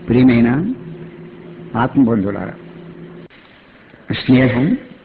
ప్రియమైన ఆత్మబంధువులారా స్నేహం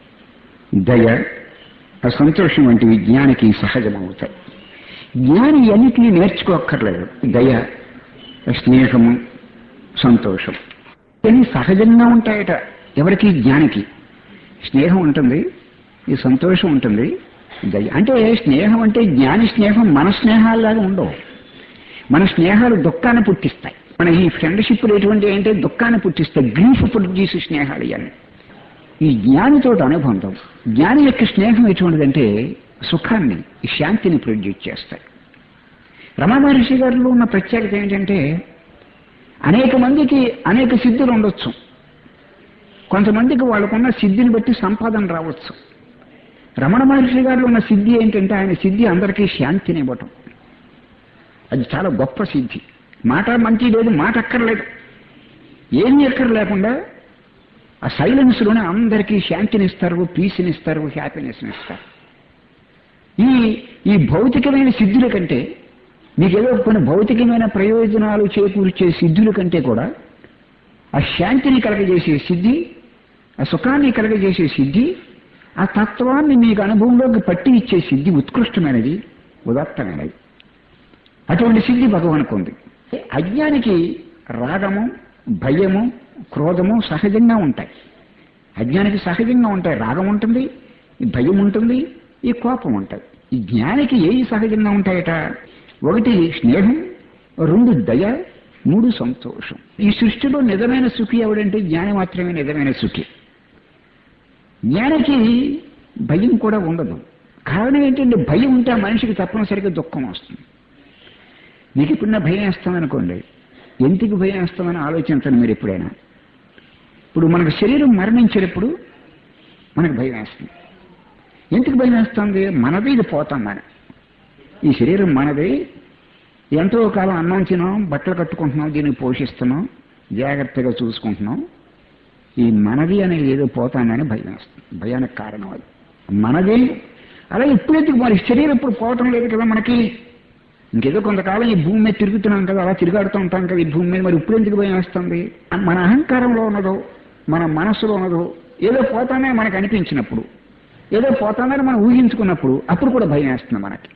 దయ సంతోషం వంటివి జ్ఞానికి సహజమవుతాయి జ్ఞాని అన్నిటినీ నేర్చుకోక్కర్లేదు దయ స్నేహము సంతోషం ఇవన్నీ సహజంగా ఉంటాయట ఎవరికి జ్ఞానికి స్నేహం ఉంటుంది ఈ సంతోషం ఉంటుంది దయ అంటే స్నేహం అంటే జ్ఞాని స్నేహం మన స్నేహాల్లాగా ఉండవు మన స్నేహాలు దుఃఖాన్ని పుట్టిస్తాయి మన ఈ ఫ్రెండ్షిప్లు ఎటువంటి అంటే దుఃఖాన్ని పుట్టిస్తాయి గ్రీఫ్ ప్రొడ్యూస్ స్నేహాలు ఇవన్నీ ఈ జ్ఞానితో అనుబంధం జ్ఞాని యొక్క స్నేహం ఎటువంటిదంటే సుఖాన్ని శాంతిని ప్రొడ్యూస్ చేస్తాయి రమణ మహర్షి గారిలో ఉన్న ప్రత్యేకత ఏంటంటే అనేక మందికి అనేక సిద్ధులు ఉండొచ్చు కొంతమందికి వాళ్ళకున్న సిద్ధిని బట్టి సంపాదన రావచ్చు రమణ మహర్షి గారిలో ఉన్న సిద్ధి ఏంటంటే ఆయన సిద్ధి అందరికీ శాంతిని ఇవ్వటం అది చాలా గొప్ప సిద్ధి మాట మంచి లేదు మాట అక్కర్లేదు ఏమీ అక్కర్ లేకుండా ఆ సైలెన్స్లోనే అందరికీ శాంతిని ఇస్తారు పీస్ని ఇస్తారు హ్యాపీనెస్ని ఇస్తారు ఈ ఈ భౌతికమైన సిద్ధుల కంటే మీకు ఏదో కొన్ని భౌతికమైన ప్రయోజనాలు చేకూర్చే సిద్ధుల కంటే కూడా ఆ శాంతిని కలగజేసే సిద్ధి ఆ సుఖాన్ని కలగజేసే సిద్ధి ఆ తత్వాన్ని మీకు అనుభవంలోకి పట్టి ఇచ్చే సిద్ధి ఉత్కృష్టమైనది ఉదాత్తమైనది అటువంటి సిద్ధి భగవానికి ఉంది అజ్ఞానికి రాగము భయము క్రోధము సహజంగా ఉంటాయి అజ్ఞానికి సహజంగా ఉంటాయి రాగం ఉంటుంది ఈ భయం ఉంటుంది ఈ కోపం ఉంటాయి ఈ జ్ఞానికి ఏవి సహజంగా ఉంటాయట ఒకటి స్నేహం రెండు దయ మూడు సంతోషం ఈ సృష్టిలో నిజమైన సుఖి ఎవడంటే జ్ఞాని మాత్రమే నిజమైన సుఖి జ్ఞానికి భయం కూడా ఉండదు కారణం ఏంటంటే భయం ఉంటే ఆ మనిషికి తప్పనిసరిగా దుఃఖం వస్తుంది మీకు ఇప్పుడున్న భయం వేస్తామనుకోండి ఎందుకు భయం వేస్తామని ఆలోచించండి మీరు ఎప్పుడైనా ఇప్పుడు మనకు శరీరం మరణించేటప్పుడు మనకు భయం వేస్తుంది ఎందుకు భయం వేస్తుంది మనది ఇది పోతాం మన ఈ శరీరం మనది ఎంతో కాలం అన్నం తినాం బట్టలు కట్టుకుంటున్నాం దీన్ని పోషిస్తున్నాం జాగ్రత్తగా చూసుకుంటున్నాం ఈ మనది అనేది ఏదో పోతామని భయం వేస్తుంది భయానికి కారణం అది మనది అలాగే ఇప్పుడెందుకు మరి శరీరం ఇప్పుడు పోవటం లేదు కదా మనకి ఇంకేదో కొంతకాలం ఈ భూమి మీద తిరుగుతున్నాం కదా అలా తిరిగాడుతూ ఉంటాం కదా ఈ భూమి మీద మరి ఇప్పుడు ఎందుకు భయం వేస్తుంది మన అహంకారంలో ఉన్నదో మన మనస్సులో ఉన్నదో ఏదో పోతానే మనకు అనిపించినప్పుడు ఏదో పోతానని మనం ఊహించుకున్నప్పుడు అప్పుడు కూడా భయం వేస్తుంది మనకి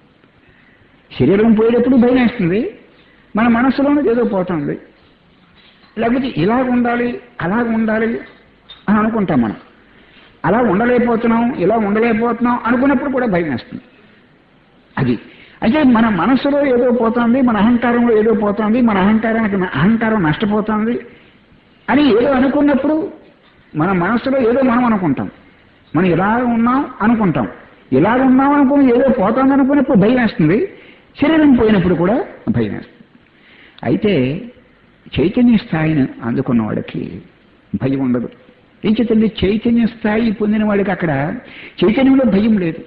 శరీరం పోయేటప్పుడు భయం వేస్తుంది మన మనస్సులోనే ఏదో పోతుంది లేకపోతే ఇలా ఉండాలి అలా ఉండాలి అని అనుకుంటాం మనం అలా ఉండలేకపోతున్నాం ఇలా ఉండలేకపోతున్నాం అనుకున్నప్పుడు కూడా భయం వేస్తుంది అది అయితే మన మనస్సులో ఏదో పోతుంది మన అహంకారంలో ఏదో పోతుంది మన అహంకారానికి అహంకారం నష్టపోతుంది అని ఏదో అనుకున్నప్పుడు మన మనస్సులో ఏదో మనం అనుకుంటాం మనం ఇలా ఉన్నాం అనుకుంటాం ఇలా ఉన్నాం అనుకుని ఏదో పోతుంది అనుకున్నప్పుడు భయం వేస్తుంది శరీరం పోయినప్పుడు కూడా భయం వేస్తుంది అయితే చైతన్య స్థాయిని అందుకున్న వాడికి భయం ఉండదు ఏం చేతండి చైతన్య స్థాయి పొందిన వాడికి అక్కడ చైతన్యంలో భయం లేదు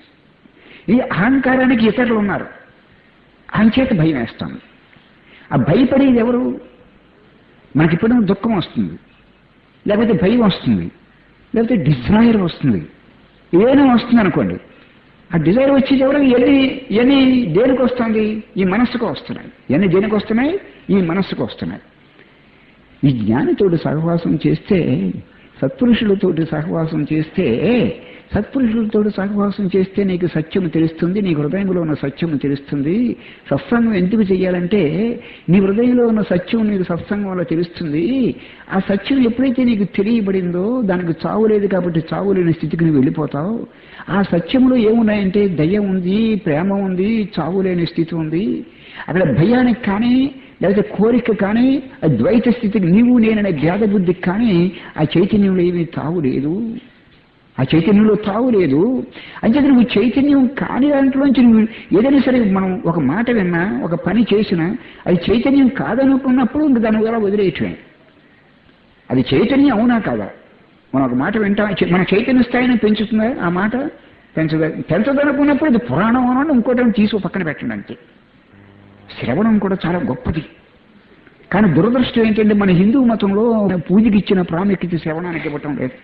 ఈ అహంకారానికి ఇతరులు ఉన్నారు అంచేత భయం వేస్తాం ఆ భయపడేది ఎవరు మనకి ఇప్పుడు దుఃఖం వస్తుంది లేకపోతే భయం వస్తుంది లేకపోతే డిజైర్ వస్తుంది ఏదైనా వస్తుంది అనుకోండి ఆ డిజైర్ వచ్చేది ఎవరు ఎన్ని ఎన్ని దేనికి వస్తుంది ఈ మనస్సుకు వస్తున్నాయి ఎన్ని దేనికి వస్తున్నాయి ఈ మనస్సుకు వస్తున్నాయి ఈ జ్ఞానితోటి సహవాసం చేస్తే సత్పురుషులతోటి సహవాసం చేస్తే సత్పురుషులతో సహవాసం చేస్తే నీకు సత్యం తెలుస్తుంది నీ హృదయంలో ఉన్న సత్యం తెలుస్తుంది సత్సంగం ఎందుకు చెయ్యాలంటే నీ హృదయంలో ఉన్న సత్యం నీకు సత్సంగం వల్ల తెలుస్తుంది ఆ సత్యం ఎప్పుడైతే నీకు తెలియబడిందో దానికి చావు లేదు కాబట్టి చావు లేని స్థితికి నువ్వు వెళ్ళిపోతావు ఆ సత్యంలో ఏమున్నాయంటే దయ ఉంది ప్రేమ ఉంది చావు లేని స్థితి ఉంది అక్కడ భయానికి కానీ లేకపోతే కోరిక కానీ ఆ ద్వైత స్థితికి నీవు నేననే భేద బుద్ధికి కానీ ఆ చైతన్యంలో ఏమీ తావు లేదు ఆ చైతన్యంలో తావు లేదు అంచేత నువ్వు చైతన్యం కాని దాంట్లోంచి నువ్వు ఏదైనా సరే మనం ఒక మాట విన్నా ఒక పని చేసినా అది చైతన్యం కాదనుకున్నప్పుడు ఇంక దాని ద్వారా వదిలేయటమే అది చైతన్యం అవునా కాదా మనం ఒక మాట వింటాం మన చైతన్య స్థాయిని పెంచుతుందా ఆ మాట పెంచదా పెంచదనుకున్నప్పుడు అది పురాణం అనండి ఇంకోటి తీసి పక్కన పెట్టండి అంతే శ్రవణం కూడా చాలా గొప్పది కానీ దురదృష్టం ఏంటంటే మన హిందూ మతంలో పూజకి ఇచ్చిన ప్రాముఖ్యత శ్రవణానికి ఇవ్వటం లేదు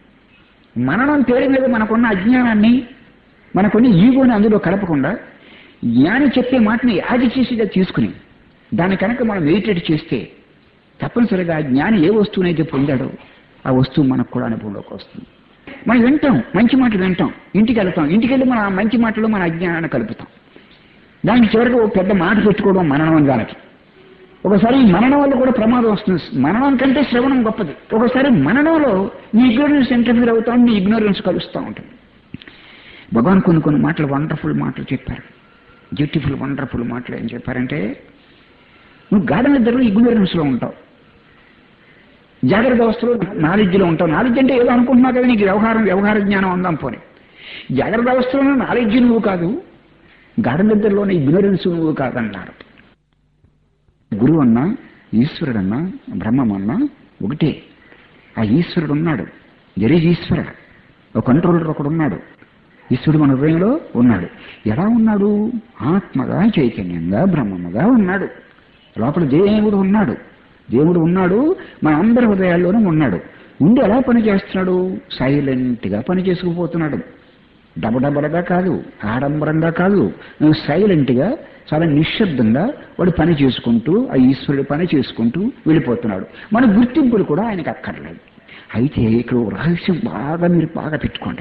మననం పేరు మీద మనకున్న అజ్ఞానాన్ని మనకున్న ఈగోని అందులో కలపకుండా జ్ఞాని చెప్పే మాటని యాది చేసిగా తీసుకుని దాని కనుక మనం మెడిటేట్ చేస్తే తప్పనిసరిగా ఆ జ్ఞాని ఏ వస్తువునైతే పొందాడో ఆ వస్తువు మనకు కూడా అనుభవంలోకి వస్తుంది మనం వింటాం మంచి మాటలు వింటాం ఇంటికి వెళ్తాం ఇంటికి వెళ్ళి మన ఆ మంచి మాటలు మన అజ్ఞానాన్ని కలుపుతాం దానికి చివరికి ఒక పెద్ద మాట పెట్టుకోవడం మననం దానికి ఒకసారి ఈ మననం వల్ల కూడా ప్రమాదం వస్తుంది మననం కంటే శ్రవణం గొప్పది ఒకసారి మననంలో నీ ఇగ్నోరెన్స్ ఇంటర్ఫీర్ అవుతాం నీ ఇగ్నోరెన్స్ కలుస్తూ ఉంటుంది భగవాన్ కొన్ని కొన్ని మాటలు వండర్ఫుల్ మాటలు చెప్పారు బ్యూటిఫుల్ వండర్ఫుల్ మాటలు ఏం చెప్పారంటే నువ్వు గాఢ నిద్రలో ఇగ్నోరెన్స్లో ఉంటావు జాగ్రత్త అవస్థలో నాలెడ్జ్లో ఉంటావు నాలెడ్జ్ అంటే ఏదో అనుకుంటున్నావు కదా నీకు వ్యవహారం వ్యవహార జ్ఞానం ఉందాం పోనీ జాగ్రత్త అవస్థలో నాలెడ్జ్ నువ్వు కాదు గాఢ నిద్రలోని ఇగ్నోరెన్స్ నువ్వు కాదన్నారు గురువు అన్నా ఈశ్వరుడన్నా బ్రహ్మమన్నా ఒకటే ఆ ఈశ్వరుడు ఉన్నాడు జరీ ఈశ్వర ఒక కంట్రోలర్ ఒకడు ఉన్నాడు ఈశ్వరుడు మన హృదయంలో ఉన్నాడు ఎలా ఉన్నాడు ఆత్మగా చైతన్యంగా బ్రహ్మముగా ఉన్నాడు లోపల దేవుడు ఉన్నాడు దేవుడు ఉన్నాడు మన అందరి హృదయాల్లోనూ ఉన్నాడు ఉండి ఎలా పని చేస్తున్నాడు సైలెంట్గా పని చేసుకుపోతున్నాడు డబడబడగా కాదు ఆడంబరంగా కాదు సైలెంట్గా చాలా నిశ్శబ్దంగా వాడు పని చేసుకుంటూ ఆ ఈశ్వరుడు పని చేసుకుంటూ వెళ్ళిపోతున్నాడు మన గుర్తింపులు కూడా ఆయనకు అక్కర్లేదు అయితే ఇక్కడ ఓ రహస్యం బాగా మీరు బాగా పెట్టుకోండి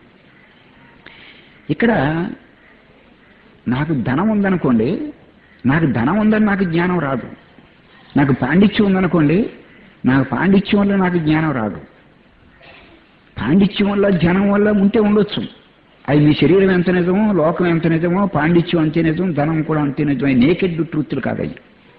ఇక్కడ నాకు ధనం ఉందనుకోండి నాకు ధనం ఉందని నాకు జ్ఞానం రాదు నాకు పాండిత్యం ఉందనుకోండి నాకు పాండిత్యం వల్ల నాకు జ్ఞానం రాదు పాండిత్యం వల్ల జ్ఞానం వల్ల ఉంటే ఉండొచ్చు అది మీ శరీరం ఎంత నిజమో లోకం ఎంత నిజమో పాండిత్యం అంతే నిజం ధనం కూడా అంతే నిజమే నేకెడ్ ట్రూత్లు కాదయ్యి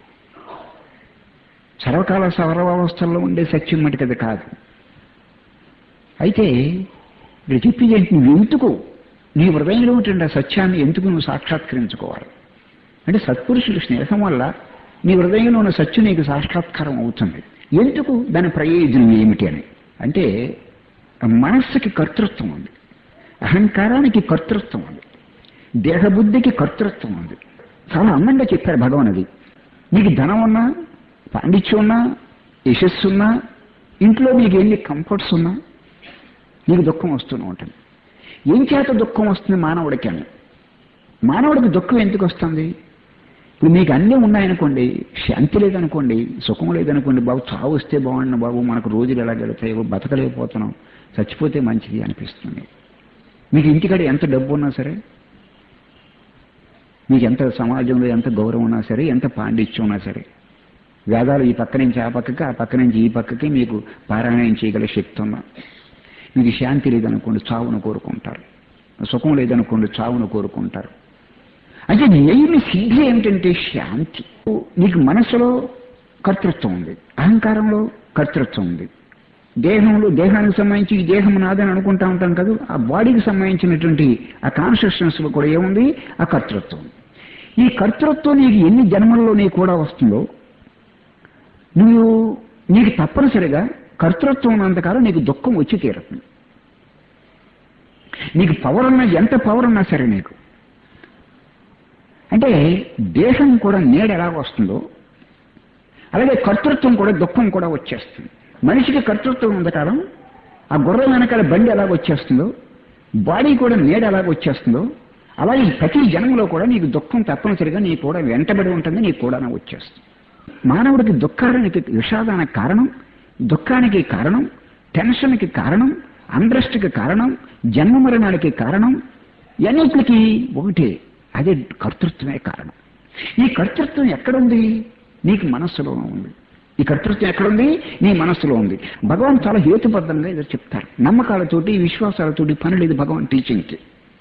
సర్వకాల సర్వావస్థల్లో ఉండే సత్యం మటుకు అది కాదు అయితే ఇప్పుడు చెప్పింది ఏంటి నువ్వు ఎందుకు నీ హృదయంలో ఉంటుండే సత్యాన్ని ఎందుకు నువ్వు సాక్షాత్కరించుకోవాలి అంటే సత్పురుషుల స్నేహం వల్ల నీ హృదయంలో ఉన్న సత్యం నీకు సాక్షాత్కారం అవుతుంది ఎందుకు దాని ప్రయోజనం ఏమిటి అని అంటే మనస్సుకి కర్తృత్వం ఉంది అహంకారానికి కర్తృత్వం ఉంది దేహబుద్ధికి కర్తృత్వం ఉంది చాలా అందంగా చెప్పారు భగవాన్ అది నీకు ధనం ఉన్నా పాండిత్యం ఉన్నా యశస్సు ఉన్నా ఇంట్లో నీకు ఎన్ని కంఫర్ట్స్ ఉన్నా నీకు దుఃఖం వస్తూనే ఉంటుంది ఏం చేత దుఃఖం వస్తుంది మానవుడికి అని మానవుడికి దుఃఖం ఎందుకు వస్తుంది ఇప్పుడు మీకు అన్నీ ఉన్నాయనుకోండి శాంతి లేదనుకోండి సుఖం లేదనుకోండి బాబు చావు వస్తే బాగుండు బాబు మనకు రోజులు ఎలా గెలుతాయో బతకలేకపోతున్నాం చచ్చిపోతే మంచిది అనిపిస్తుంది మీకు ఇంటికాడ ఎంత డబ్బు ఉన్నా సరే మీకు ఎంత సమాజంలో ఎంత గౌరవం ఉన్నా సరే ఎంత పాండిత్యం ఉన్నా సరే వేదాలు ఈ పక్క నుంచి ఆ పక్కకి ఆ పక్క నుంచి ఈ పక్కకి మీకు పారాయణం చేయగల శక్తి ఉన్నా మీకు శాంతి లేదనుకోండి చావును కోరుకుంటారు సుఖం లేదనుకోండి చావును కోరుకుంటారు అంటే మెయిన్ సిద్ధి ఏమిటంటే శాంతి నీకు మనసులో కర్తృత్వం ఉంది అహంకారంలో కర్తృత్వం ఉంది దేహంలో దేహానికి సంబంధించి ఈ దేహం నాదని అనుకుంటా ఉంటాం కదా ఆ బాడీకి సంబంధించినటువంటి ఆ కాన్షియస్నెస్ లో కూడా ఏముంది ఆ కర్తృత్వం ఈ కర్తృత్వం నీకు ఎన్ని జన్మల్లో నీకు కూడా వస్తుందో నువ్వు నీకు తప్పనిసరిగా కర్తృత్వం ఉన్నంతకాలం నీకు దుఃఖం వచ్చి తీరుతుంది నీకు పవర్ ఉన్నా ఎంత పవర్ ఉన్నా సరే నీకు అంటే దేహం కూడా నేడు ఎలా వస్తుందో అలాగే కర్తృత్వం కూడా దుఃఖం కూడా వచ్చేస్తుంది మనిషికి కర్తృత్వం ఉన్నంతకాలం ఆ గుర్రం వెనకాల బండి ఎలాగ వచ్చేస్తుందో బాడీ కూడా నేడు ఎలాగ వచ్చేస్తుందో అలాగే ప్రతి జన్మలో కూడా నీకు దుఃఖం తప్పనిసరిగా నీకు కూడా వెంటబడి ఉంటుంది నీకు కూడా వచ్చేస్తుంది మానవుడికి దుఃఖానికి విషాదానికి కారణం దుఃఖానికి కారణం టెన్షన్కి కారణం అండ్రస్ట్కి కారణం జన్మ మరణానికి కారణం అన్నిటికి ఒకటే అదే కర్తృత్వమే కారణం ఈ కర్తృత్వం ఎక్కడుంది నీకు మనస్సులో ఉంది ఈ కర్తృత్వం ఎక్కడుంది నీ మనస్సులో ఉంది భగవాన్ చాలా హేతుబద్ధంగా ఇది చెప్తారు నమ్మకాలతోటి విశ్వాసాలతోటి పని లేదు భగవాన్ టీచింగ్కి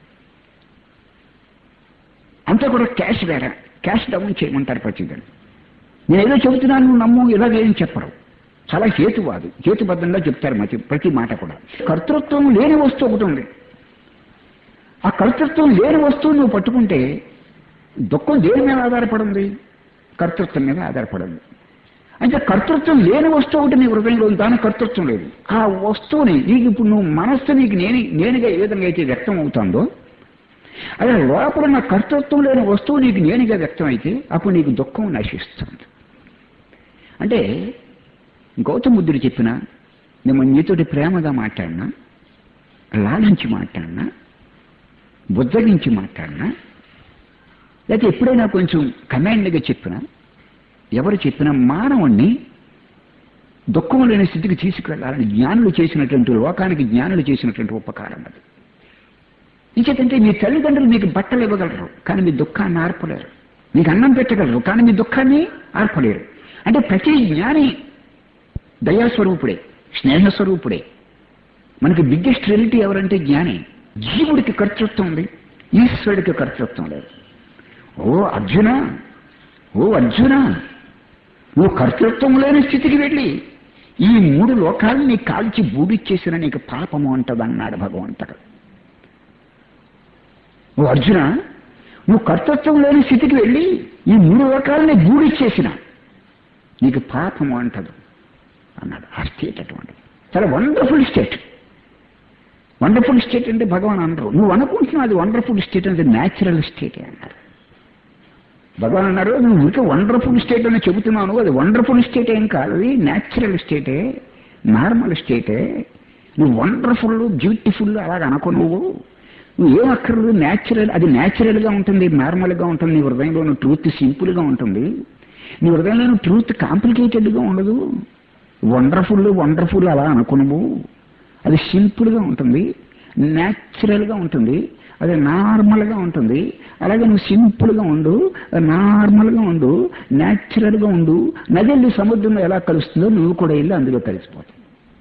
అంతా కూడా క్యాష్ వేరే క్యాష్ డౌన్ చేయమంటారు ప్రతిదని నేను ఏదో చెబుతున్నాను నువ్వు నమ్ము ఇలాగేం చెప్పరు చాలా హేతువాది హేతుబద్ధంగా చెప్తారు మతి ప్రతి మాట కూడా కర్తృత్వం లేని వస్తువు ఒకటి ఉంది ఆ కర్తృత్వం లేని వస్తువు నువ్వు పట్టుకుంటే దుఃఖం దేని మీద ఆధారపడింది కర్తృత్వం మీద ఆధారపడింది అంటే కర్తృత్వం లేని వస్తువు ఒకటి నీ హృదయంలో ఉంది దాని కర్తృత్వం లేదు ఆ వస్తువుని నీకు ఇప్పుడు నువ్వు మనస్సు నీకు నేను నేనుగా ఏ విధంగా అయితే వ్యక్తం అవుతుందో అదే లోపల నా కర్తృత్వం లేని వస్తువు నీకు నేనుగా వ్యక్తం అయితే అప్పుడు నీకు దుఃఖం నశిస్తుంది అంటే గౌతమ బుద్ధుడు చెప్పిన మేము నీతోటి ప్రేమగా మాట్లాడినా లాలించి మాట్లాడినా బుజ్జగించి మాట్లాడినా లేకపోతే ఎప్పుడైనా కొంచెం కమాండ్గా చెప్పినా ఎవరు చెప్పినా మానవుణ్ణి దుఃఖం లేని స్థితికి తీసుకువెళ్ళాలని జ్ఞానులు చేసినటువంటి లోకానికి జ్ఞానులు చేసినటువంటి ఉపకారం అది ఇంకేతంటే మీ తల్లిదండ్రులు మీకు బట్టలు ఇవ్వగలరు కానీ మీ దుఃఖాన్ని ఆర్పలేరు మీకు అన్నం పెట్టగలరు కానీ మీ దుఃఖాన్ని ఆర్పలేరు అంటే ప్రతి జ్ఞాని దయాస్వరూపుడే స్నేహస్వరూపుడే మనకి బిగ్గెస్ట్ రిలేటివ్ ఎవరంటే జ్ఞాని జీవుడికి కర్తృత్వం ఉంది ఈశ్వరుడికి కర్తృత్వం లేదు ఓ అర్జున ఓ అర్జున నువ్వు కర్తృత్వం లేని స్థితికి వెళ్ళి ఈ మూడు లోకాలని కాల్చి బూడిచ్చేసిన నీకు పాపము అంటదన్నాడు భగవంతుడు ఓ అర్జున నువ్వు కర్తృత్వం లేని స్థితికి వెళ్ళి ఈ మూడు లోకాలని బూడిచ్చేసిన నీకు పాపము అంటదు అన్నాడు ఆ స్టేట్ అటువంటిది చాలా వండర్ఫుల్ స్టేట్ వండర్ఫుల్ స్టేట్ అంటే భగవాన్ అనరు నువ్వు అనుకుంటున్నావు అది వండర్ఫుల్ స్టేట్ అంటే న్యాచురల్ స్టేటే అన్నారు భగవాన్ అన్నారు నువ్వు ఇంకా వండర్ఫుల్ స్టేట్ అని చెబుతున్నాను అది వండర్ఫుల్ స్టేట్ ఏం కాదు అది న్యాచురల్ స్టేటే నార్మల్ స్టేటే నువ్వు వండర్ఫుల్ బ్యూటిఫుల్ అలాగ అనుకో నువ్వు నువ్వు ఏం అక్కర్లేదు న్యాచురల్ అది న్యాచురల్గా ఉంటుంది నార్మల్గా ఉంటుంది నీ హృదయంలో ట్రూత్ సింపుల్గా ఉంటుంది నీ హృదయంలో ట్రూత్ కాంప్లికేటెడ్గా ఉండదు వండర్ఫుల్ వండర్ఫుల్ అలా అనుకున్నావు అది సింపుల్గా ఉంటుంది న్యాచురల్గా ఉంటుంది అది నార్మల్గా ఉంటుంది అలాగే నువ్వు సింపుల్గా ఉండు నార్మల్గా ఉండు న్యాచురల్గా ఉండు నది వెళ్ళి సముద్రంలో ఎలా కలుస్తుందో నువ్వు కూడా వెళ్ళి అందులో కలిసిపోతావు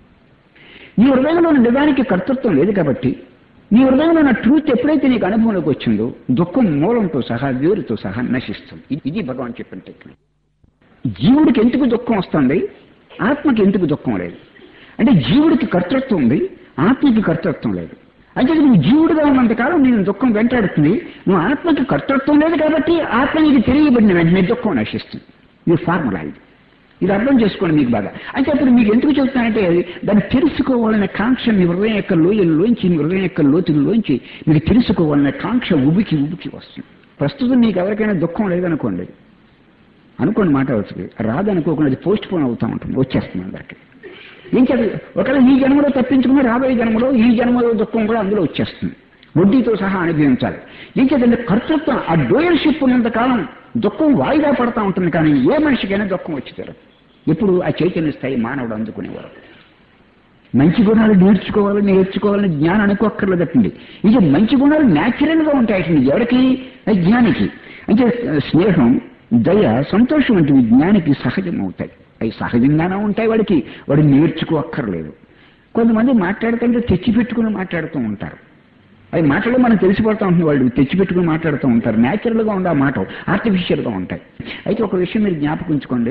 నీ హృదయంలో నిజానికి కర్తృత్వం లేదు కాబట్టి నీ హృదయంలో ఉన్న ట్రూత్ ఎప్పుడైతే నీకు అనుభవంలోకి వచ్చిందో దుఃఖం మూలంతో సహా వేరుతో సహా నశిస్తుంది ఇది- ఇది భగవాన్ చెప్పిన టెక్నిక్ జీవుడికి ఎందుకు దుఃఖం వస్తుంది ఆత్మకి ఎందుకు దుఃఖం లేదు అంటే జీవుడికి కర్తృత్వం ఉంది ఆత్మకి కర్తృత్వం లేదు అంటే నువ్వు జీవుడిగా ఉన్నంతకాలం నేను దుఃఖం వెంటాడుతుంది నువ్వు ఆత్మకి కర్తృత్వం లేదు కాబట్టి ఆత్మ నీకు తెలియబడిన వెంటనే దుఃఖం నశిస్తుంది ఇది ఫార్ములా ఇది ఇది అర్థం చేసుకోండి మీకు బాగా అంటే అప్పుడు మీకు ఎందుకు చెప్తానంటే దాన్ని తెలుసుకోవాలనే కాంక్ష మీ హృదయం యొక్క లోయల్లోంచి మీ హృదయం యొక్క లోతుల్లోంచి మీకు తెలుసుకోవాలనే కాంక్ష ఉబికి ఉబికి వస్తుంది ప్రస్తుతం మీకు ఎవరికైనా దుఃఖం లేదనుకోండి అనుకోండి మాట వచ్చి రాదనుకోకుండా అది పోస్ట్ పోన్ అవుతూ ఉంటుంది వచ్చేస్తుంది అందరికి ఏం చెప్పి ఒకవేళ ఈ జన్మలో తప్పించుకుని రాబోయే జన్మలో ఈ జన్మలో దుఃఖం కూడా అందులో వచ్చేస్తుంది వడ్డీతో సహా అనుభవించాలి ఏం చేద్దంటే కర్తృత్వం ఆ డోయర్షిప్ ఉన్నంత కాలం దుఃఖం వాయిదా పడతా ఉంటుంది కానీ ఏ మనిషికైనా దుఃఖం వచ్చి తీరదు ఎప్పుడు ఆ చైతన్య స్థాయి మానవుడు అందుకునేవారు మంచి గుణాలు నేర్చుకోవాలి నేర్చుకోవాలని జ్ఞానం అనుకోక్కర్లేదటండి ఇది మంచి గుణాలు న్యాచురల్ గా ఉంటాయి ఎవరికి జ్ఞానికి అంటే స్నేహం దయ సంతోషం వంటివి జ్ఞానికి సహజం అవుతాయి అవి సహజంగానే ఉంటాయి వాడికి వాడు నేర్చుకోక్కర్లేదు కొంతమంది మాట్లాడుతుంటే తెచ్చిపెట్టుకుని మాట్లాడుతూ ఉంటారు అవి మాటలు మనం తెలిసిపోతా ఉంటుంది వాళ్ళు తెచ్చిపెట్టుకుని మాట్లాడుతూ ఉంటారు న్యాచురల్ గా ఉండే ఆ మాట ఆర్టిఫిషియల్ గా ఉంటాయి అయితే ఒక విషయం మీరు జ్ఞాపకం ఉంచుకోండి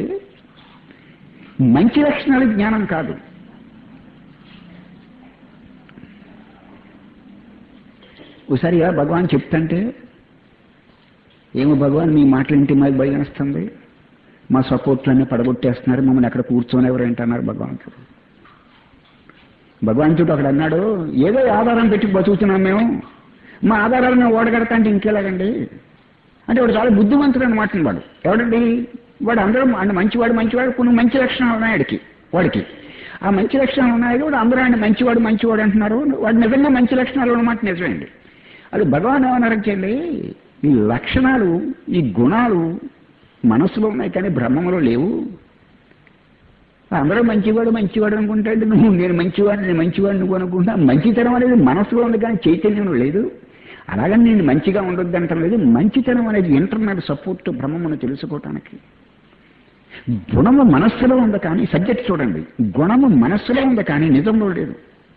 మంచి లక్షణాలు జ్ఞానం కాదు ఒకసారి ఇలా భగవాన్ చెప్తంటే ఏమో భగవాన్ మీ మాటలు ఇంటి మాకు భయం వస్తుంది మా సపోర్ట్లన్నీ పడగొట్టేస్తున్నారు మమ్మల్ని అక్కడ కూర్చొని ఎవరు ఏంటన్నారు భగవంతుడు భగవంతుడు అక్కడ అన్నాడు ఏదో ఆధారం పెట్టి బతుకుతున్నాం మేము మా ఆధారాలు మేము ఓడగడతా అంటే ఇంకేలాగండి అంటే వాడు చాలా బుద్ధిమంతుడు అనమాట వాడు ఎవడండి వాడు అందరూ అంటే మంచివాడు మంచివాడు కొన్ని మంచి లక్షణాలు ఉన్నాయి వాడికి వాడికి ఆ మంచి లక్షణాలు ఉన్నాయి వాడు అందరూ ఆయన మంచివాడు మంచివాడు అంటున్నారు వాడు నిజంగా మంచి లక్షణాలు అన్నమాట నిజమేండి అది భగవాన్ ఏమన్నారంటే ఈ లక్షణాలు ఈ గుణాలు మనసులో ఉన్నాయి కానీ బ్రహ్మంలో లేవు అందరూ మంచివాడు మంచివాడు అనుకుంటాడు నువ్వు నేను మంచివాడు నేను మంచివాడు నువ్వు అనుకుంటా మంచితనం అనేది మనసులో ఉంది కానీ చైతన్యం లేదు అలాగని నేను మంచిగా ఉండొద్దు అంటాం లేదు మంచితనం అనేది ఇంటర్నల్ సపోర్ట్ బ్రహ్మమును తెలుసుకోవటానికి గుణము మనస్సులో ఉంది కానీ సబ్జెక్ట్ చూడండి గుణము మనస్సులో ఉంది కానీ నిజంలో లేదు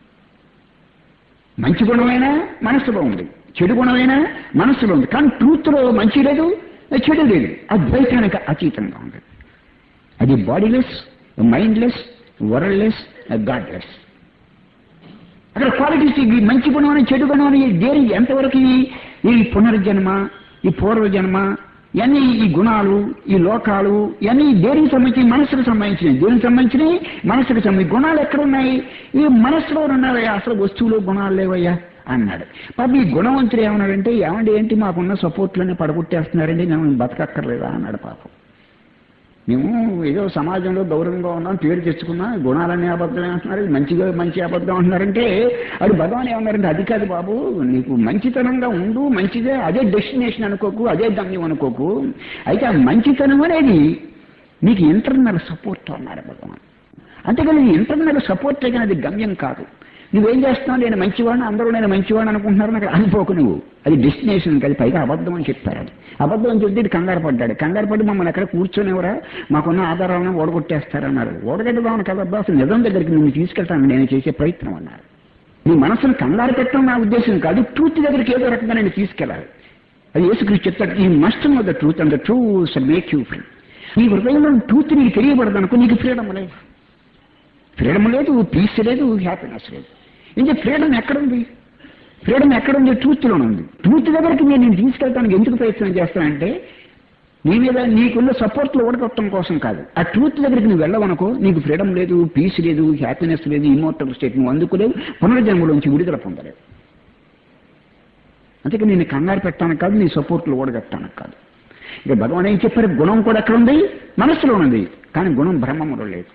మంచి గుణమైనా మనస్సులో ఉంది చెడు గుణమైనా మనస్సులో ఉంది కానీ ట్రూత్లో మంచి లేదు చెడు లేదు అద్వైతానికి అతీతంగా ఉంది అది బాడీలెస్ మైండ్లెస్ వరల్డ్లెస్ గాడ్లెస్ అక్కడ క్వాలిటీస్ ఈ మంచి గుణం అని చెడు గుణం అని దేని ఎంతవరకు ఈ- ఈ పునర్జన్మ ఈ పూర్వజన్మ ఇవన్నీ ఈ గుణాలు ఈ లోకాలు ఇవన్నీ దేనికి సంబంధించి మనసుకు సంబంధించినవి దేనికి సంబంధించినవి మనసుకు సంబంధించి గుణాలు ఎక్కడ ఉన్నాయి ఈ మనసులో ఉన్నావయ్యా అసలు వస్తువులు గుణాలు లేవయ్యా అన్నాడు పాప ఈ గుణవంతుడు ఏమన్నాడంటే ఏమండి ఏంటి మాకున్న సపోర్ట్లన్నీ పడగొట్టేస్తున్నారండి మేము బతకక్కర్లేదా అన్నాడు పాపం మేము ఏదో సమాజంలో గౌరవంగా ఉన్నాం పేరు తెచ్చుకున్నా గుణాలన్నీ అబద్ధమే అంటున్నారు ఇది మంచిగా మంచి అబద్ధం అంటున్నారంటే అది భగవాన్ ఏమన్నారంటే అది కాదు బాబు నీకు మంచితనంగా ఉండు మంచిదే అదే డెస్టినేషన్ అనుకోకు అదే గమ్యం అనుకోకు అయితే ఆ మంచితనం అనేది నీకు ఇంటర్నల్ సపోర్ట్ అన్నారు భగవాన్ అంతేగాని ఇంటర్నల్ సపోర్ట్ కానీ అది గమ్యం కాదు నువ్వేం చేస్తున్నావు నేను మంచివాడిని అందరూ నేను మంచివాడిని అనుకుంటున్నారని అక్కడ అనుకోకు నువ్వు అది డెస్టినేషన్ కాదు పైగా అబద్ధం అని చెప్తారు అది అబద్ధం అని చెప్తే ఇటు కంగారు పడ్డాడు కంగారు పడి మమ్మల్ని ఎక్కడ కూర్చొనివరా మాకున్న ఆధారాలను ఓడగొట్టేస్తారన్నారు ఓడగొట్టదామని కదబ్బా అసలు నిజం దగ్గరికి నిన్ను తీసుకెళ్తాను నేను చేసే ప్రయత్నం అన్నారు నీ మనసును కంగారు పెట్టడం నా ఉద్దేశం కాదు ట్రూత్ దగ్గరికి ఏదో రకంగా నేను తీసుకెళ్ళాలి అది యేసుక్రీస్తు చెప్తాడు ఈ must know the truth and the truth make you free నీ హృదయంలో ట్రూత్ నీకు తెలియబడదు అనుకో నీకు ఫ్రీడమ్ లేదు ఫ్రీడమ్ లేదు పీస్ లేదు హ్యాపీనెస్ లేదు ఇంకా ఫ్రీడమ్ ఎక్కడుంది ఫ్రీడమ్ ఎక్కడుంది ట్రూత్లోనే ఉంది ట్రూత్ దగ్గరికి నేను నేను తీసుకెళ్తానికి ఎందుకు ప్రయత్నం చేస్తానంటే నీ మీద నీకున్న సపోర్ట్లో ఓడగొట్టడం కోసం కాదు ఆ ట్రూత్ దగ్గరికి నువ్వు వెళ్ళవనుకో నీకు ఫ్రీడమ్ లేదు పీస్ లేదు హ్యాపీనెస్ లేదు ఇమోటల్ స్టేట్ నువ్వు అందుకోలేవు పునర్జన్మలోంచి విడుదల పొందలేవు అందుకే నేను కంగారు పెట్టడానికి కాదు నీ సపోర్ట్లో ఓడగట్టడానికి కాదు ఇక భగవాన్ ఏం చెప్పారు గుణం కూడా ఎక్కడ ఉంది మనస్సులో ఉంది కానీ గుణం బ్రహ్మములో లేదు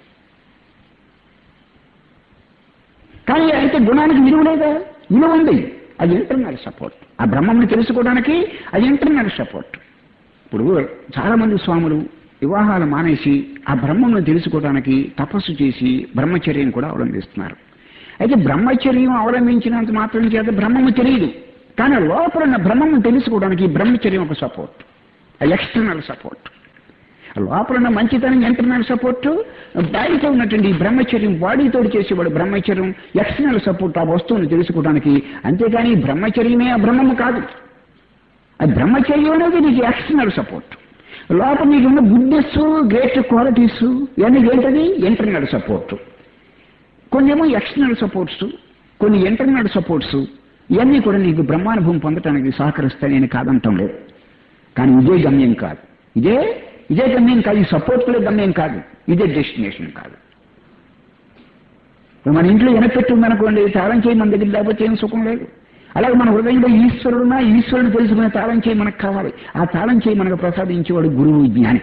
కానీ అయితే గుణానికి విలువ లేదా విలువ ఉంది అది ఇంటర్నల్ సపోర్ట్ ఆ బ్రహ్మముని తెలుసుకోవడానికి అది ఇంటర్నల్ సపోర్ట్ ఇప్పుడు చాలా మంది స్వాములు వివాహాలు మానేసి ఆ బ్రహ్మమును తెలుసుకోవడానికి తపస్సు చేసి బ్రహ్మచర్యం కూడా అవలంబిస్తున్నారు అయితే బ్రహ్మచర్యం అవలంబించినంత మాత్రం చేత బ్రహ్మము తెలియదు కానీ లోపల ఉన్న బ్రహ్మము తెలుసుకోవడానికి ఈ బ్రహ్మచర్యం ఒక సపోర్ట్ ఎక్స్టర్నల్ సపోర్ట్ లోపల ఉన్న మంచితనం ఇంటర్నల్ సపోర్ట్ బయట ఉన్నటువంటి ఈ బ్రహ్మచర్యం బాడీతో చేసేవాడు బ్రహ్మచర్యం ఎక్స్టర్నల్ సపోర్ట్ ఆ వస్తువుని తెలుసుకోవడానికి అంతేగాని ఈ బ్రహ్మచర్యమే ఆ బ్రహ్మము కాదు ఆ బ్రహ్మచర్యం అనేది నీకు ఎక్స్టర్నల్ సపోర్ట్ లోపల నీకు ఉన్న గుడ్నెస్ గ్రేట్ క్వాలిటీస్ ఇవన్నీ ఏంటది ఇంటర్నల్ సపోర్ట్ కొన్ని ఏమో ఎక్స్టర్నల్ సపోర్ట్స్ కొన్ని ఇంటర్నల్ సపోర్ట్స్ ఇవన్నీ కూడా నీకు బ్రహ్మానుభవం పొందడానికి సహకరిస్తాయి నేను కాదంటాం లేదు కానీ ఇదే గమ్యం కాదు ఇదే ఇదే గమ్యం కాదు ఈ సపోర్ట్లే గమ్యం కాదు ఇదే డెస్టినేషన్ కాదు ఇప్పుడు మన ఇంట్లో వెనపెట్టి ఉందనుకోండి తాళం చేయి మన దగ్గర లేకపోతే ఏం సుఖం లేదు అలాగే మన హృదయంలో ఈశ్వరుడున్నా ఈశ్వరుడు తెలుసుకునే తాళం చేయి మనకు కావాలి ఆ తాళం చేయి మనకు ప్రసాదించేవాడు గురువు జ్ఞాని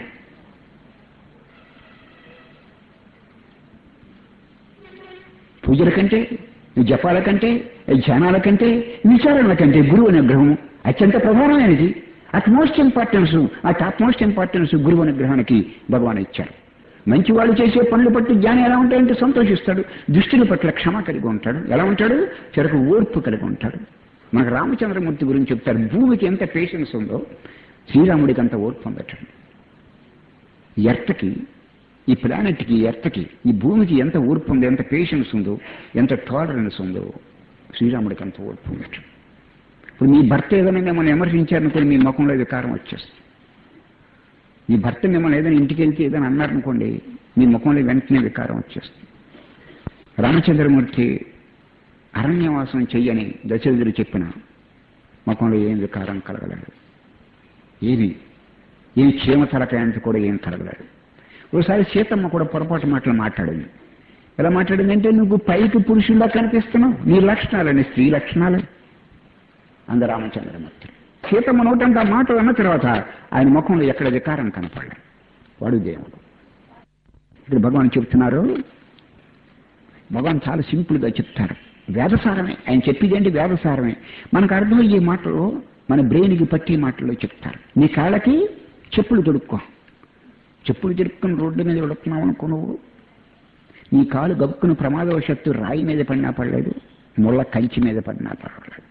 పూజల కంటే జపాల కంటే ధ్యానాల కంటే విచారణల కంటే గురువు అనుగ్రహం అత్యంత ప్రధానమైనది utmost importance at utmost importance గురువు అనుగ్రహానికి భగవాన్ ఇచ్చారు మంచి వాళ్ళు చేసే పనులు పట్టి జ్ఞానం ఎలా ఉంటాయంటే సంతోషిస్తాడు దుష్టుల పట్ల క్షమ కలిగి ఉంటాడు ఎలా ఉంటాడు చెరకు ఓర్పు కలిగి ఉంటాడు మనకు రామచంద్రమూర్తి గురించి చెప్తారు భూమికి ఎంత పేషెన్స్ ఉందో శ్రీరాముడికి అంత ఓర్పు ఉందటండి ఎర్తకి ఈ ప్లానెట్కి ఎర్తకి ఈ భూమికి ఎంత ఓర్పు ఉందో ఎంత పేషెన్స్ ఉందో ఎంత టాలరెన్స్ ఉందో శ్రీరాముడికి అంత ఓర్పు ఉందట ఇప్పుడు మీ భర్త ఏదైనా మిమ్మల్ని విమర్శించారనుకోండి మీ ముఖంలో వికారం వచ్చేస్తుంది మీ భర్త మిమ్మల్ని ఏదైనా ఇంటికి వెళ్తే ఏదైనా అన్నారనుకోండి మీ ముఖంలో వెంటనే వికారం వచ్చేస్తుంది రామచంద్రమూర్తి అరణ్యవాసం చెయ్యని దశరథుడు చెప్పిన ముఖంలో ఏం వికారం కలగలేదు ఏది ఏం క్షేమ తలకాయంత కూడా ఏం కలగలేదు ఒకసారి సీతమ్మ కూడా పొరపాటు మాటలు మాట్లాడింది ఎలా మాట్లాడిందంటే నువ్వు పైకి పురుషుల్లా కనిపిస్తున్నావు నీ లక్షణాలని స్త్రీ లక్షణాలని అంద రామచంద్రమూర్తి సీతమ్మ నోటంటే ఆ మాట అన్న తర్వాత ఆయన ముఖంలో ఎక్కడ వికారం కనపడలేదు వాడు దేవుడు ఇక్కడ భగవాన్ చెప్తున్నారు భగవాన్ చాలా సింపుల్గా చెప్తారు వేదసారమే ఆయన చెప్పేది ఏంటి వేదసారమే మనకు అర్థమయ్యే మాటలు మన బ్రెయిన్కి పట్టే మాటల్లో చెప్తారు నీ కాళ్ళకి చెప్పులు తొడుక్కో చెప్పులు తిరుక్కుని రోడ్డు మీద వెళుతున్నావు అనుకో నువ్వు నీ కాలు గబుక్కుని ప్రమాదవశత్తు రాయి మీద పడినా పడలేదు ముళ్ళ కంచి మీద పడినా పర్వాలేదు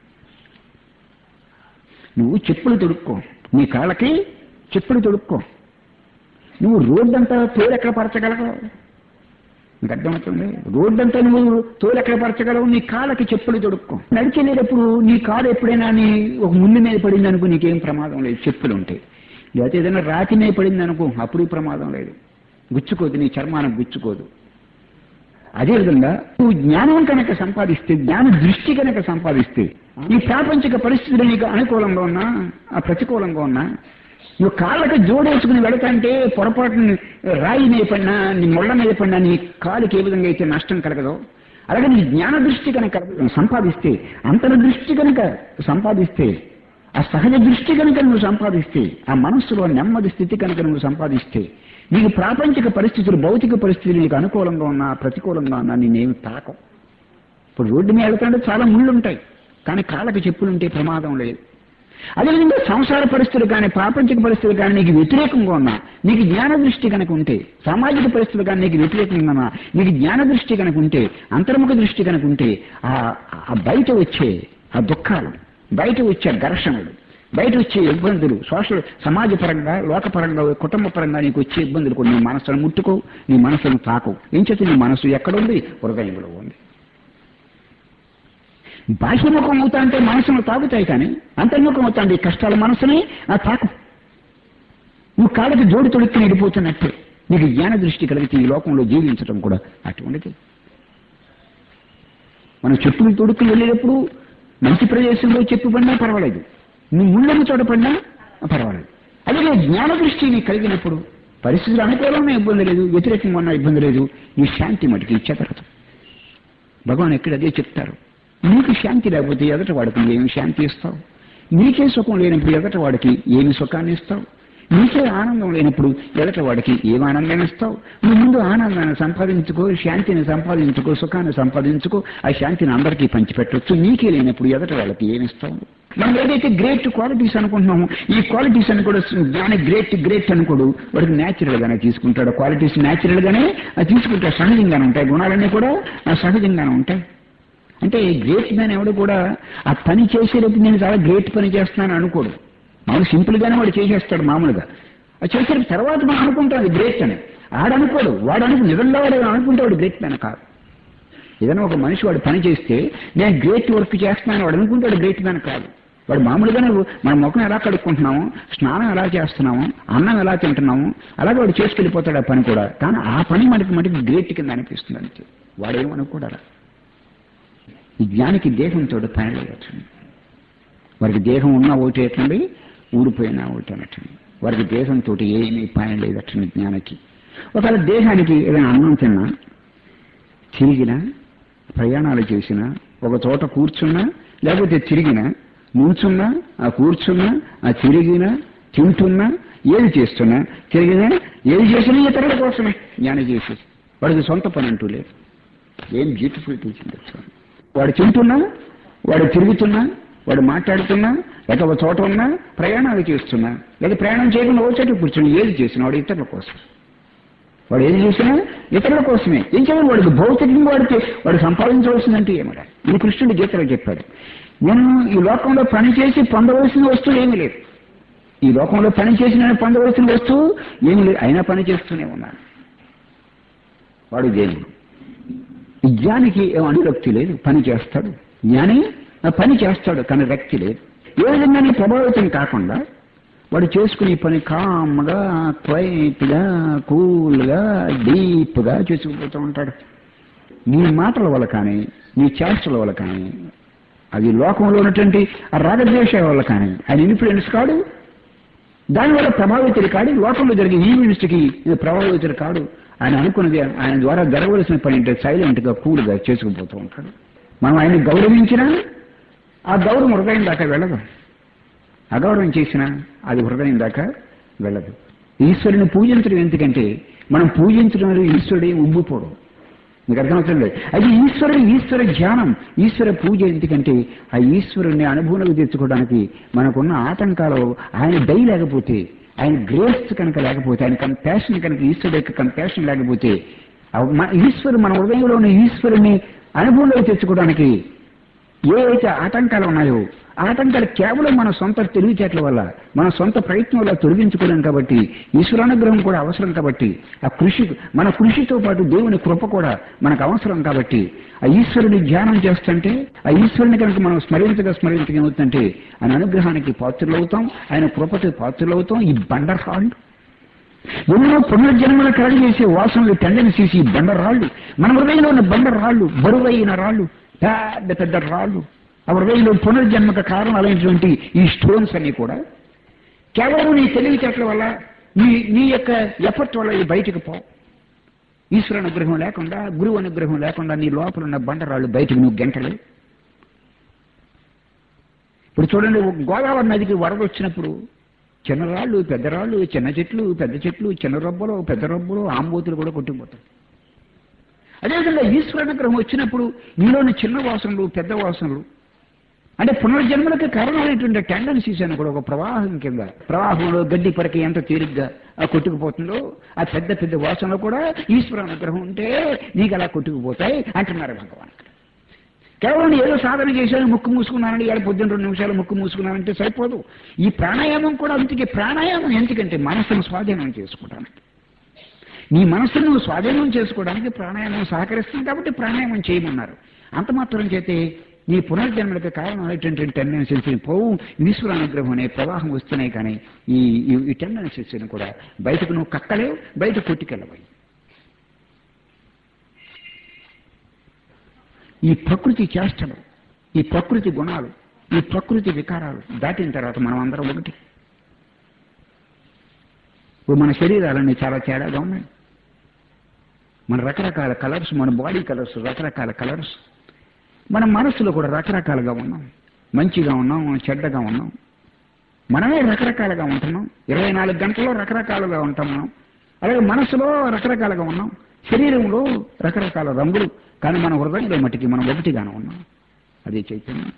నువ్వు చెప్పులు తొడుక్కో నీ కాళ్ళకి చెప్పులు తొడుక్కో నువ్వు రోడ్డంతా తోలెక్కడ పరచగలవు నీకు అర్థమవుతుంది రోడ్డంతా నువ్వు తోలెక్కడ పరచగలవు నీ కాళ్ళకి చెప్పులు తొడుక్కో నడిచేటప్పుడు నీ కాలు ఎప్పుడైనా నీ ఒక ముందు మీద పడింది అనుకో నీకేం ప్రమాదం లేదు చెప్పులు ఉంటాయి లేకపోతే ఏదైనా రాతి మీద పడింది అనుకో అప్పుడు ప్రమాదం లేదు గుచ్చుకోదు నీ చర్మానికి గుచ్చుకోదు అదేవిధంగా నువ్వు జ్ఞానం కనుక సంపాదిస్తే జ్ఞాన దృష్టి కనుక సంపాదిస్తే ఈ ప్రాపంచిక పరిస్థితులు నీకు అనుకూలంగా ఉన్నా ఆ ప్రతికూలంగా ఉన్నా నువ్వు కాళ్ళకి జోడేసుకుని వెళతంటే పొరపాటుని రాయి మీద పడినా నీ ముళ్ళ మీద పడినా నీ కాలుకి ఏ విధంగా అయితే నష్టం కలగదో అలాగే నీ జ్ఞాన దృష్టి కనుక సంపాదిస్తే అంతర్దృష్టి కనుక సంపాదిస్తే ఆ సహజ దృష్టి కనుక నువ్వు సంపాదిస్తే ఆ మనస్సులో నెమ్మది స్థితి కనుక నువ్వు సంపాదిస్తే నీకు ప్రాపంచిక పరిస్థితులు భౌతిక పరిస్థితులు నీకు అనుకూలంగా ఉన్నా ప్రతికూలంగా ఉన్నా నేనేమి తాకం ఇప్పుడు రోడ్డు మీద వెళ్తుంటే చాలా ముళ్ళు ఉంటాయి కానీ కాళ్ళకి చెప్పులు ఉంటే ప్రమాదం లేదు అదేవిధంగా సంసార పరిస్థితులు కానీ ప్రాపంచిక పరిస్థితులు కానీ నీకు వ్యతిరేకంగా ఉన్నా నీకు జ్ఞాన దృష్టి కనుక ఉంటే సామాజిక పరిస్థితులు కానీ నీకు వ్యతిరేకంగా ఉన్నా నీకు జ్ఞాన దృష్టి కనుక ఉంటే అంతర్ముఖ దృష్టి కనుక ఉంటే ఆ ఆ బయట వచ్చే ఆ దుఃఖాలు బయట వచ్చే ఘర్షణలు బయట వచ్చే ఇబ్బందులు సోషల్ సమాజపరంగా లోకపరంగా కుటుంబ పరంగా నీకు వచ్చే ఇబ్బందులు కొన్ని నీ మనసును ముట్టుకో నీ మనసును తాకు ఏం చేతి నీ మనసు ఎక్కడుంది హృదయంలో ఉంది బాహ్యముఖం అవుతా అంటే మనసును తాగుతాయి కానీ అంతర్ముఖం అవుతా అంటే ఈ కష్టాల మనసుని ఆ తాకు నువ్వు కాళ్ళకి జోడు తొడిక్కి నిడిపోతున్నట్టే నీకు జ్ఞాన దృష్టి కలిగితే ఈ లోకంలో జీవించడం కూడా అటువంటిది మనం చెప్పులు తొడుక్కు వెళ్ళేటప్పుడు మంచి ప్రదేశంలో చెప్పు పడినా పర్వాలేదు నువ్వు ముళ్ళని చోట పడినా పర్వాలేదు అదే జ్ఞాన దృష్టి నీకు కలిగినప్పుడు పరిస్థితులు అనుకూలంగా ఇబ్బంది లేదు వ్యతిరేకంగా ఉన్న ఇబ్బంది లేదు ఈ శాంతి మటుకు ఇచ్చేతరదు భగవాన్ ఎక్కడ అదే చెప్తారు నీకు శాంతి లేకపోతే ఎదట వాడికి ఏమి శాంతి ఇస్తావు నీకే సుఖం లేనప్పుడు ఎదట వాడికి ఏమి సుఖాన్ని ఇస్తావు నీకే ఆనందం లేనప్పుడు ఎదట వాడికి ఏం ఆనందాన్ని ఇస్తావు నువ్వు ముందు ఆనందాన్ని సంపాదించుకో శాంతిని సంపాదించుకో సుఖాన్ని సంపాదించుకో ఆ శాంతిని అందరికీ పంచిపెట్టవచ్చు నీకే లేనప్పుడు ఎదట వాళ్ళకి ఏమి ఇస్తావు మనం ఏదైతే గ్రేట్ క్వాలిటీస్ అనుకుంటున్నామో ఈ క్వాలిటీస్ అని కూడా దాని గ్రేట్ గ్రేట్ అనుకోడు వాడికి న్యాచురల్ గానే తీసుకుంటాడు క్వాలిటీస్ న్యాచురల్ గానే అది తీసుకుంటాడు సహజంగానే ఉంటాయి గుణాలన్నీ కూడా ఆ సహజంగానే ఉంటాయి అంటే గ్రేట్ మ్యాన్ ఎవడు కూడా ఆ పని చేసేటప్పుడు నేను చాలా గ్రేట్ పని చేస్తున్నాను అనుకోడు మామూలు సింపుల్ గానే వాడు చేసేస్తాడు మామూలుగా అది చేసిన తర్వాత మనం అనుకుంటాం అది గ్రేట్ అని ఆడనుకోడు వాడు అనుకు నిజంగా వాడు అనుకుంటే వాడు గ్రేట్ మ్యాన్ కాదు ఏదైనా ఒక మనిషి వాడు పని చేస్తే నేను గ్రేట్ వర్క్ చేస్తున్నాను వాడు అనుకుంటే వాడు గ్రేట్ మ్యాన్ కాదు వాడు మామూలుగానే మన ముఖం ఎలా కడుక్కుంటున్నాము స్నానం ఎలా చేస్తున్నాము అన్నం ఎలా తింటున్నాము అలాగే వాడు చేసుకెళ్ళిపోతాడు ఆ పని కూడా కానీ ఆ పని మనకి మనకి గ్రేట్ కింద అనిపిస్తుంది అంతే వాడేమనుకోడు అలా ఈ జ్ఞానికి దేహంతో పని లేదటండి వారికి దేహం ఉన్నా ఒకటి ఎట్లండి ఊడిపోయినా ఒకటి అనటండి వారికి దేహంతో ఏమీ పని లేదటండి జ్ఞానికి ఒకవేళ దేహానికి ఏదైనా అన్నం తిన్నా తిరిగినా ప్రయాణాలు చేసినా ఒక చోట కూర్చున్నా లేకపోతే తిరిగినా నుంచున్నా ఆ కూర్చున్నా ఆ తిరిగినా తింటున్నా ఏది చేస్తున్నా తిరిగినా ఏది చేసినా ఇతరుల కోసమే జ్ఞానం చేసేసి వాడికి సొంత పని అంటూ లేదు ఏం బ్యూటిఫుల్ టీచింగ్ వచ్చాను వాడు తింటున్నా వాడు తిరుగుతున్నా వాడు మాట్లాడుతున్నా లేక ఒక చోట ఉన్నా ప్రయాణాలు చేస్తున్నా లేదా ప్రయాణం చేయకుండా ఓ చోట కూర్చుని ఏది చేసినా వాడు ఇతరుల కోసం వాడు ఏది చేసినా ఇతరుల కోసమే ఏం చేయాలి వాడికి భౌతికంగా వాడికి వాడు సంపాదించవలసిందంటే ఏమడా ఇది కృష్ణుడి గీతలో చెప్పాడు నేను ఈ లోకంలో పని చేసి పొందవలసిన వస్తువు ఏమీ లేదు ఈ లోకంలో పని చేసి నేను పొందవలసిన వస్తువు ఏమీ లేదు అయినా పని చేస్తూనే ఉన్నాను వాడు దేవుడు ఈ జ్ఞానికి ఏం అనురక్తి లేదు పని చేస్తాడు జ్ఞాని ఆ పని చేస్తాడు కానీ రక్తి లేదు ఏ విధంగానే ప్రభావితం కాకుండా వాడు చేసుకునే పని కామ్గా క్వైట్గా కూల్గా డీప్గా చేసుకుపోతూ ఉంటాడు నీ మాటల వల్ల కానీ నీ చేష్టల వల్ల కానీ అది లోకంలో ఉన్నటువంటి ఆ రాగద్వేషాల వల్ల కానీ ఆయన ఇన్ఫ్లుయెన్స్ కాడు దానివల్ల ప్రభావితుడు కాడు లోకంలో జరిగే ఈవెంట్స్కి ప్రభావితుడు కాడు ఆయన అనుకున్నది ఆయన ద్వారా జరగవలసిన పని అంటే సైలెంట్గా కూల్గా చేసుకుపోతూ ఉంటాడు మనం ఆయన గౌరవించినా ఆ గౌరవం హృదయం దాకా వెళ్ళదు అగౌరవం చేసినా అది హృదయం దాకా వెళ్ళదు ఈశ్వరుని పూజించడం ఎందుకంటే మనం పూజించడం అనేది ఈశ్వరుడే ఉబ్బిపోవడం మీకు అర్థమవుతుంది అది ఈశ్వరుడు ఈశ్వర ధ్యానం ఈశ్వర పూజ ఎందుకంటే ఆ ఈశ్వరుణ్ణి అనుభూతికి తెచ్చుకోవడానికి మనకున్న ఆటంకాలు ఆయన దయ లేకపోతే ఆయన గ్రేస్ కనుక లేకపోతే ఆయన కంపాషన్ కనుక ఈశ్వరుడు యొక్క కంపాషన్ లేకపోతే ఈశ్వరు మన హృదయంలో ఉన్న ఈశ్వరుని అనుభవంలోకి తెచ్చుకోవడానికి ఏ అయితే ఆటంకాలు ఉన్నాయో ఆటంకాలు కేవలం మన సొంత తెలివితేటల వల్ల మన సొంత ప్రయత్నం వల్ల తొలగించుకోలేం కాబట్టి ఈశ్వరానుగ్రహం కూడా అవసరం కాబట్టి ఆ కృషి మన కృషితో పాటు దేవుని కృప కూడా మనకు అవసరం కాబట్టి ఆ ఈశ్వరుని ధ్యానం చేస్తుంటే ఆ ఈశ్వరుని కనుక మనం స్మరించగా స్మరించగా ఏమవుతుందంటే ఆయన అనుగ్రహానికి పాత్రలవుతాం ఆయన కృపకి పాత్రలవుతాం ఈ బండర్హాళ్ళు ఎన్నో పునర్జన్మల కలగజేసే వాసనలు టెండెన్సీస్ ఈ బండరాళ్ళు మన హృదయంలో ఉన్న బండరాళ్ళు బరువైన రాళ్ళు పెద్ద పెద్ద రాళ్ళు ఆ హృదయంలో పునర్జన్మక కారణాలైనటువంటి ఈ స్టోన్స్ అన్ని కూడా కేవలం నీ తెలివితేటల వల్ల నీ నీ యొక్క ఎఫర్ట్ వల్ల ఈ బయటకు పో ఈశ్వర అనుగ్రహం లేకుండా గురువు అనుగ్రహం లేకుండా నీ లోపల ఉన్న బండరాళ్ళు బయటకు నువ్వు గంటలే ఇప్పుడు చూడండి గోదావరి నదికి వరద వచ్చినప్పుడు చిన్న రాళ్ళు పెద్ద రాళ్ళు చిన్న చెట్లు పెద్ద చెట్లు చిన్న రొబ్బలు పెద్ద రొబ్బలు ఆంబోతులు కూడా కొట్టుకుపోతాయి అదేవిధంగా ఈశ్వర అనుగ్రహం వచ్చినప్పుడు నీలోని చిన్న వాసనలు పెద్ద వాసనలు అంటే పునర్జన్మలకు కారణమైనటువంటి టెండెన్సీస్ అని కూడా ఒక ప్రవాహం కింద ప్రవాహంలో గడ్డి పరక ఎంత తేలిగ్గా ఆ కొట్టుకుపోతుందో ఆ పెద్ద పెద్ద వాసనలో కూడా ఈశ్వర అనుగ్రహం ఉంటే నీకు అలా కొట్టుకుపోతాయి అంటున్నారు భగవాన్ కేవలం ఏదో సాధన చేశాను ముక్కు మూసుకున్నానండి ఇవాళ పొద్దున్న రెండు నిమిషాలు ముక్కు మూసుకున్నానంటే సరిపోదు ఈ ప్రాణాయామం కూడా అందుకే ప్రాణాయామం ఎందుకంటే మనసును స్వాధీనం చేసుకోవడానికి నీ మనసును నువ్వు స్వాధీనం చేసుకోవడానికి ప్రాణాయామం సహకరిస్తుంది కాబట్టి ప్రాణాయామం చేయమన్నారు అంత మాత్రం చేతే నీ పునర్జన్మలకు కారణమైనటువంటి టెండెన్సీస్ పోవు ఈశ్వర అనుగ్రహం అనే ప్రవాహం వస్తున్నాయి కానీ ఈ ఈ- ఈ టెండెన్సీస్ కూడా బయటకు నువ్వు కక్కలేవు బయట కొట్టుకెళ్ళవు ఈ ప్రకృతి చేష్టలు ఈ ప్రకృతి గుణాలు ఈ ప్రకృతి వికారాలు దాటిన తర్వాత మనం అందరం ఒకటి ఇప్పుడు మన శరీరాలన్నీ చాలా తేడాగా ఉన్నాయి మన రకరకాల కలర్స్ మన బాడీ కలర్స్ రకరకాల కలర్స్ మన మనస్సులో కూడా రకరకాలుగా ఉన్నాం మంచిగా ఉన్నాం చెడ్డగా ఉన్నాం మనమే రకరకాలుగా ఉంటున్నాం ఇరవై నాలుగు గంటల్లో రకరకాలుగా ఉంటాం మనం అలాగే మనసులో రకరకాలుగా ఉన్నాం శరీరంలో రకరకాల రంగులు కానీ మన హృదయంలో మట్టికి మనం ఒకటిగానే ఉన్నాం అదే చైతన్యం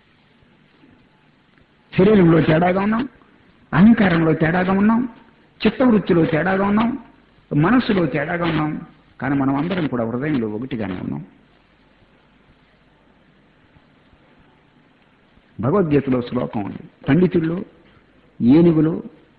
శరీరంలో తేడాగా ఉన్నాం అహంకారంలో తేడాగా ఉన్నాం చిత్తవృత్తిలో తేడాగా ఉన్నాం మనస్సులో తేడాగా ఉన్నాం కానీ మనం అందరం కూడా హృదయంలో ఒకటిగానే ఉన్నాం భగవద్గీతలో శ్లోకం ఉంది పండితుల్లో ఏనుగులు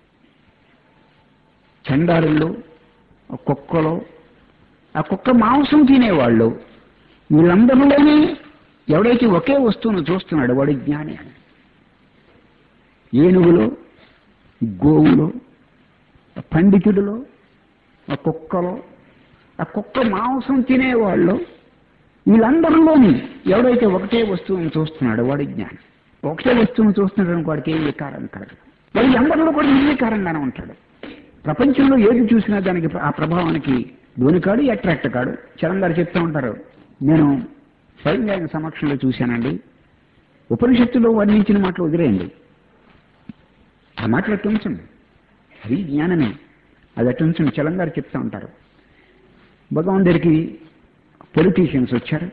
చండారుల్లో కుక్కలో ఆ కుక్క మాంసం తినేవాళ్ళు వీళ్ళందరిలోనే ఎవడైతే ఒకే వస్తువును చూస్తున్నాడు వాడు జ్ఞాని అని ఏనుగులో గోవులో పండితుడిలో ఆ కుక్కలో ఆ కుక్క మాంసం తినేవాళ్ళు వీళ్ళందరిలోని ఎవడైతే ఒకటే వస్తువును చూస్తున్నాడో వాడు జ్ఞాని ఒకటే వస్తువును చూస్తున్నాడు వాడికి ఏ వికారం కలగదు వాడి అందరిలో కూడా నిర్వికారంగానే ఉంటాడు ప్రపంచంలో ఏది చూసినా దానికి ఆ ప్రభావానికి లోని కాడు అట్రాక్ట్ కాడు చరణ్ గారు చెప్తూ ఉంటారు నేను స్వయంగా ఆయన సమక్షంలో చూశానండి ఉపనిషత్తులో వర్ణించిన మాటలు వదిలేయండి ఆ మాటలు అట్టు ఉంచండి అది జ్ఞానమే అది అట్టు ఉంచండి చలం గారు చెప్తూ ఉంటారు భగవాన్ దగ్గరికి పొలిటీషియన్స్ వచ్చారు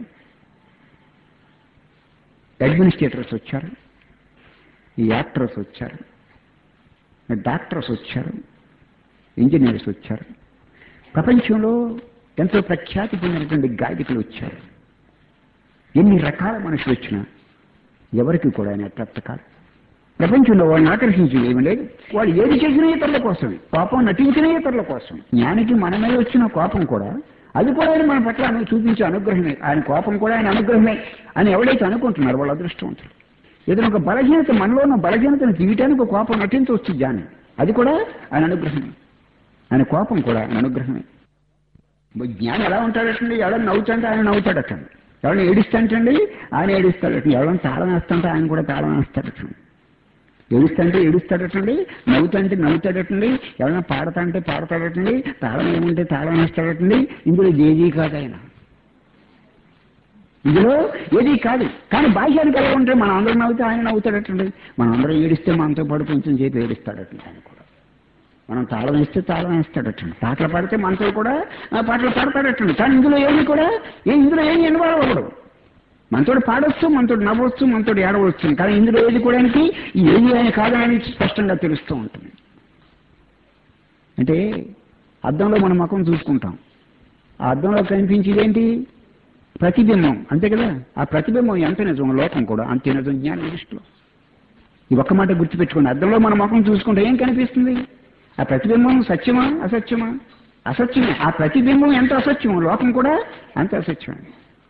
అడ్మినిస్ట్రేటర్స్ వచ్చారు ఈ యాక్టర్స్ వచ్చారు డాక్టర్స్ వచ్చారు ఇంజనీర్స్ వచ్చారు ప్రపంచంలో ఎంతో ప్రఖ్యాతి పొందినటువంటి గాయకులు వచ్చారు ఎన్ని రకాల మనుషులు వచ్చినా ఎవరికి కూడా ఆయన అట్రాక్ట్ కాదు ప్రపంచంలో వాళ్ళని ఆకర్షించేది ఏమీ లేదు వాళ్ళు ఏది చేసినా ఇతరుల కోసమే కోపం నటించిన ఇతరుల కోసం జ్ఞానికి మన మీద వచ్చిన కోపం కూడా అది కూడా ఆయన మన పట్ల ఆయన చూపించే అనుగ్రహమే ఆయన కోపం కూడా ఆయన అనుగ్రహమే అని ఎవడైతే అనుకుంటున్నారో వాళ్ళు అదృష్టవంతులు ఏదైనా ఒక బలహీనత మనలో ఉన్న బలహీనతను తీయటానికి ఒక కోపం నటించవచ్చు జ్ఞాని అది కూడా ఆయన అనుగ్రహమే ఆయన కోపం కూడా ఆయన అనుగ్రహమే జ్ఞాని ఎలా ఉంటాడటండి ఎవడన్నా నవ్వుతుంటే ఆయన నవ్వుతాడటండి ఎవరైనా ఏడుస్తుంటండి ఆయన ఏడుస్తాడటండి ఎవరైనా తాళం వేస్తుంటే ఆయన కూడా తాళం వేస్తాడటండి ఏడుస్తుంటే ఏడుస్తాడటండి నవ్వుతుంటే నవ్వుతాడటండి ఎవరైనా పాడతాంటే పాడతాడటండి తాళం ఏముంటే తాళం వేస్తాడటండి ఇందులో జేజీ కాదు ఆయన ఇందులో ఏది కాదు కానీ బాహ్యానికి ఎలా ఉంటే మనం అందరం నవ్వుతే ఆయన నవ్వుతాడటండి మనం అందరం ఏడిస్తే మనతో పాటు కొంచెం సేపు ఏడుస్తాడటండి ఆయన కూడా మనం తాళం వేస్తే తాళం వేస్తాడటండి పాటలు పాడితే మనతో కూడా ఆ పాటలు పాడతాడటండి కానీ ఇందులో ఏమి కూడా ఏ ఇందులో ఏమి ఇన్వాల్వ్ అవ్వడు మనతో పాడొచ్చు మనతో నవ్వచ్చు మనతో ఏడవచ్చు కానీ ఇందులో ఏది కూడా ఏది ఆయన కాదని స్పష్టంగా తెలుస్తూ ఉంటుంది అంటే అద్దంలో మన ముఖం చూసుకుంటాం ఆ అద్దంలో కనిపించేది ఏంటి ప్రతిబింబం అంతే కదా ఆ ప్రతిబింబం ఎంత నిజం లోకం కూడా అంతే నిజం జ్ఞాన దృష్టిలో ఈ ఒక్క మాట గుర్తుపెట్టుకోండి అద్దంలో మన ముఖం చూసుకుంటే ఏం కనిపిస్తుంది ఆ ప్రతిబింబం సత్యమా అసత్యమా అసత్యమే ఆ ప్రతిబింబం ఎంత అసత్యమో లోకం కూడా అంత అసత్యమే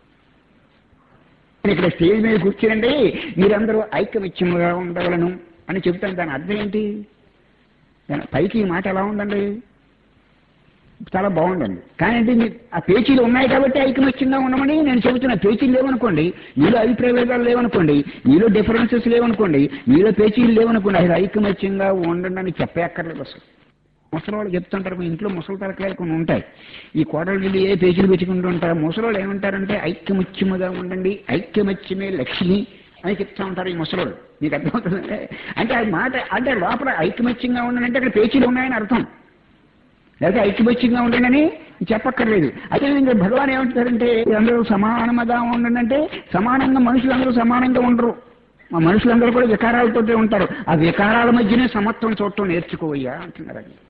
ఇక్కడ స్టేజ్ మీద కూర్చోండి మీరందరూ ఐక్యమిత్యముగా ఉండగలను అని చెబుతాను దాని అర్థం ఏంటి దాని పైకి ఈ మాట ఎలా ఉందండి చాలా బాగుందండి కానీ అంటే మీ ఆ పేచీలు ఉన్నాయి కాబట్టి ఐకమత్యంగా ఉండమని నేను చెబుతున్నా పేచీలు లేవనుకోండి మీలో అభిప్రాయ భేదాలు లేవనుకోండి మీలో డిఫరెన్సెస్ లేవనుకోండి మీలో పేచీలు లేవనుకోండి అది ఐకమత్యంగా ఉండండి అని చెప్పేక్కర్లేదు అసలు ముసలి వాళ్ళు చెప్తుంటారు మీ ఇంట్లో ముసలి తరకాయలు కొన్ని ఉంటాయి ఈ కోటలు వెళ్ళి ఏ పేజీలు పెట్టుకుంటూ ఉంటారు ముసలి వాళ్ళు ఏమంటారంటే ఐక్యమత్యముగా ఉండండి ఐక్యమత్యమే లక్ష్మి అని చెప్తా ఉంటారు ఈ ముసలోళ్ళు మీకు అర్థమవుతుందంటే అంటే అది మాట అంటే లోపల ఐక్యమత్యంగా ఉండండి అంటే అక్కడ పేచీలు ఉన్నాయని అర్థం లేకపోతే ఐక్యమత్యంగా ఉండండి చెప్పక్కర్లేదు అదేవిధంగా భగవాన్ ఏమంటారంటే అందరూ సమానముగా ఉండండి అంటే సమానంగా మనుషులందరూ సమానంగా ఉండరు మా మనుషులందరూ కూడా వికారాలతోటే ఉంటారు ఆ వికారాల మధ్యనే సమత్వం చూడటం నేర్చుకోవయ్యా అంటున్నారు ఆయన